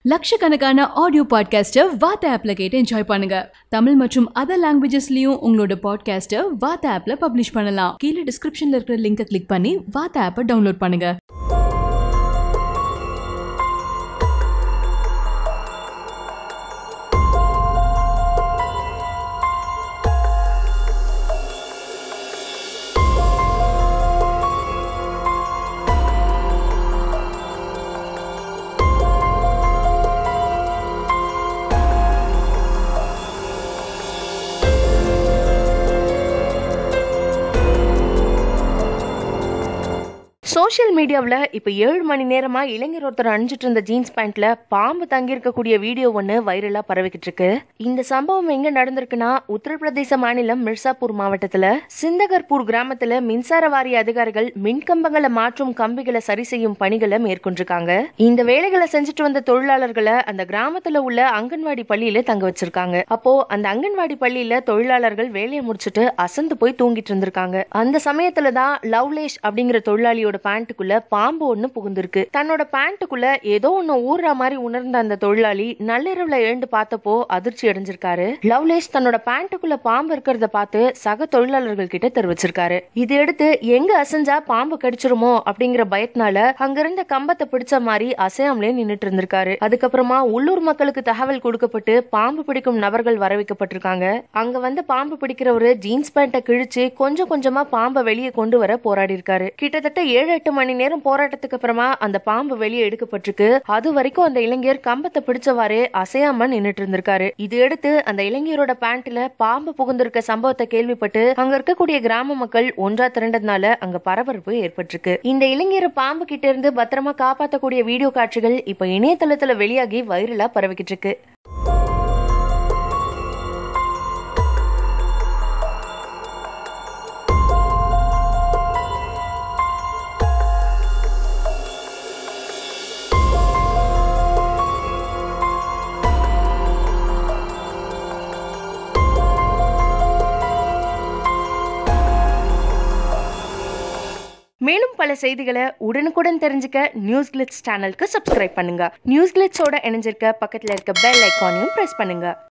லட்சக்கணக்கான ஆடியோ பாட்காஸ்ட்டை வாத்த ஆப்ல கேட்டு என்ஜாய் பண்ணுங்க தமிழ் மற்றும் அதர் லாங்குவேஜஸ்லயும் உங்களோட பாட்காஸ்ட்டை வாத்த ஆப்ல பப்ளிஷ் பண்ணலாம் கீழே டிஸ்கிரிப்ஷன்ல இருக்கிற லிங்கை கிளிக் பண்ணி வாத்த ஆப்பை டவுன்லோட் பண்ணுங்க சோஷியல் மீடியாவில் இப்போ ஏழு மணி நேரமாக இளைஞர் ஒருத்தர் அணிஞ்சிட்டு இருந்த ஜீன்ஸ் பேண்ட்ல பாம்பு தங்கியிருக்கக்கூடிய வீடியோ ஒன்று வைரலாக பரவிக்கிட்டு இருக்கு இந்த சம்பவம் எங்கே நடந்திருக்குன்னா உத்தரப்பிரதேச மாநிலம் மிர்சாப்பூர் மாவட்டத்தில் சிந்தகர்பூர் கிராமத்தில் மின்சார வாரிய அதிகாரிகள் மின்கம்பங்களை மாற்றும் கம்பிகளை சரி செய்யும் பணிகளை மேற்கொண்டிருக்காங்க இந்த வேலைகளை செஞ்சுட்டு வந்த தொழிலாளர்களை அந்த கிராமத்தில் உள்ள அங்கன்வாடி பள்ளியில தங்க வச்சிருக்காங்க அப்போ அந்த அங்கன்வாடி பள்ளியில தொழிலாளர்கள் வேலையை முடிச்சுட்டு அசந்து போய் தூங்கிட்டு இருந்திருக்காங்க அந்த சமயத்துல தான் லவ்லேஷ் அப்படிங்கிற தொழிலாளியோட பேண்ட்டுக்குள்ள பாம்பு ஒண்ணு புகுந்திருக்கு தன்னோட பேண்ட்டுக்குள்ள ஏதோ ஒண்ணு ஊறுற மாதிரி உணர்ந்த அந்த தொழிலாளி நள்ளிரவுல எழுந்து பார்த்தப்போ அதிர்ச்சி அடைஞ்சிருக்காரு லவ்லேஷ் தன்னோட பேண்ட்டுக்குள்ள பாம்பு இருக்கிறத பார்த்து சக தொழிலாளர்கள் கிட்ட தெரிவிச்சிருக்காரு இது எடுத்து எங்க அசைஞ்சா பாம்பு கடிச்சிருமோ அப்படிங்கிற பயத்தினால அங்கிருந்த கம்பத்தை பிடிச்ச மாதிரி அசையாமலே நின்னுட்டு இருந்திருக்காரு அதுக்கப்புறமா உள்ளூர் மக்களுக்கு தகவல் கொடுக்கப்பட்டு பாம்பு பிடிக்கும் நபர்கள் வரவைக்கப்பட்டிருக்காங்க அங்க வந்து பாம்பு பிடிக்கிறவரு ஜீன்ஸ் பேண்ட்டை கிழிச்சு கொஞ்சம் கொஞ்சமா பாம்பை வெளியே கொண்டு வர போராடி இருக்காரு கிட்டத்தட்ட ஏழு எட்டு மணி நேரம் போராட்டத்துக்கு அப்புறமா அந்த பாம்பு வெளியே எடுக்கப்பட்டிருக்கு அது வரைக்கும் அந்த இளைஞர் கம்பத்தை பிடிச்சவாறே அசையாம நின்னுட்டு இருந்திருக்காரு இது எடுத்து அந்த இளைஞரோட பேண்ட்ல பாம்பு புகுந்திருக்க சம்பவத்தை கேள்விப்பட்டு அங்க இருக்கக்கூடிய கிராம மக்கள் ஒன்றா திரண்டதுனால அங்க பரபரப்பு ஏற்பட்டிருக்கு இந்த இளைஞரை பாம்பு கிட்ட இருந்து பத்திரமா காப்பாத்தக்கூடிய வீடியோ காட்சிகள் இப்ப இணையதளத்துல வெளியாகி வைரலா பரவிக்கிட்டு இருக்கு மேலும் பல செய்திகளை உடனுக்குடன் தெரிஞ்சுக்க நியூஸ் கிளிட்ஸ் சேனலுக்கு சப்ஸ்கிரைப் பண்ணுங்க நியூஸ் கிளிட்ஸோட இணைஞ்சிருக்க பக்கத்துல இருக்க பெல் ஐக்கானையும் பிரஸ் பண்ணுங்க